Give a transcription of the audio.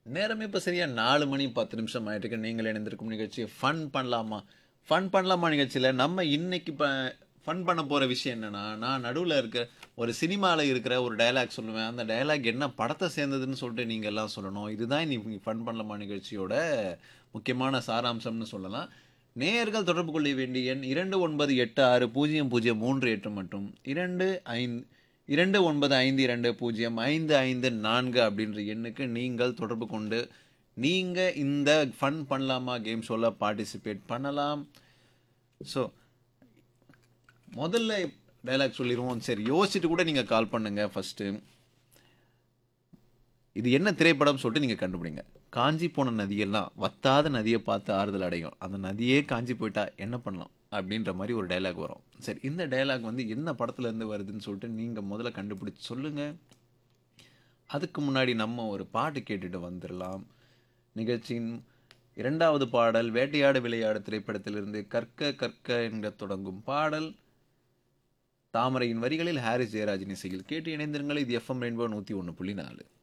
நேரமே இப்போ சரியா நாலு மணி பத்து நிமிஷம் ஆயிட்டு நீங்கள் இணைந்திருக்கும் நிகழ்ச்சி ஃபன் பண்ணலாமா ஃபன் பண்ணலாமா நிகழ்ச்சியில் நம்ம இன்னைக்கு இப்போ ஃபன் பண்ண போகிற விஷயம் என்னன்னா நான் நடுவில் இருக்க ஒரு சினிமாவில் இருக்கிற ஒரு டயலாக் சொல்லுவேன் அந்த டயலாக் என்ன படத்தை சேர்ந்ததுன்னு சொல்லிட்டு நீங்கள் எல்லாம் சொல்லணும் இதுதான் இன்னைக்கு ஃபன் பண்ணலாமா நிகழ்ச்சியோட முக்கியமான சாராம்சம்னு சொல்லலாம் நேயர்கள் தொடர்பு கொள்ள வேண்டிய எண் இரண்டு ஒன்பது எட்டு ஆறு பூஜ்ஜியம் பூஜ்ஜியம் மூன்று எட்டு மற்றும் இரண்டு ஐந்து இரண்டு ஒன்பது ஐந்து இரண்டு பூஜ்ஜியம் ஐந்து ஐந்து நான்கு அப்படின்ற எண்ணுக்கு நீங்கள் தொடர்பு கொண்டு நீங்கள் இந்த ஃபன் பண்ணலாமா கேம் ஷோவில் பார்ட்டிசிபேட் பண்ணலாம் ஸோ முதல்ல டைலாக் சொல்லிடுவோம் சரி யோசிச்சுட்டு கூட நீங்கள் கால் பண்ணுங்க ஃபஸ்ட்டு இது என்ன திரைப்படம் சொல்லிட்டு நீங்கள் கண்டுபிடிங்க காஞ்சி போன நதியெல்லாம் வத்தாத நதியை பார்த்து ஆறுதல் அடையும் அந்த நதியே காஞ்சி போயிட்டா என்ன பண்ணலாம் அப்படின்ற மாதிரி ஒரு டைலாக் வரும் சரி இந்த டைலாக் வந்து என்ன படத்துலேருந்து வருதுன்னு சொல்லிட்டு நீங்கள் முதல்ல கண்டுபிடிச்சு சொல்லுங்கள் அதுக்கு முன்னாடி நம்ம ஒரு பாட்டு கேட்டுட்டு வந்துடலாம் நிகழ்ச்சியின் இரண்டாவது பாடல் வேட்டையாடு விளையாடு திரைப்படத்திலிருந்து கற்க கற்க என்க தொடங்கும் பாடல் தாமரையின் வரிகளில் ஹாரிஸ் ஜெயராஜின் இசையில் கேட்டு இணைந்திருங்கள் இது எஃப்எம் ரெயின்போ நூற்றி ஒன்று புள்ளி நாலு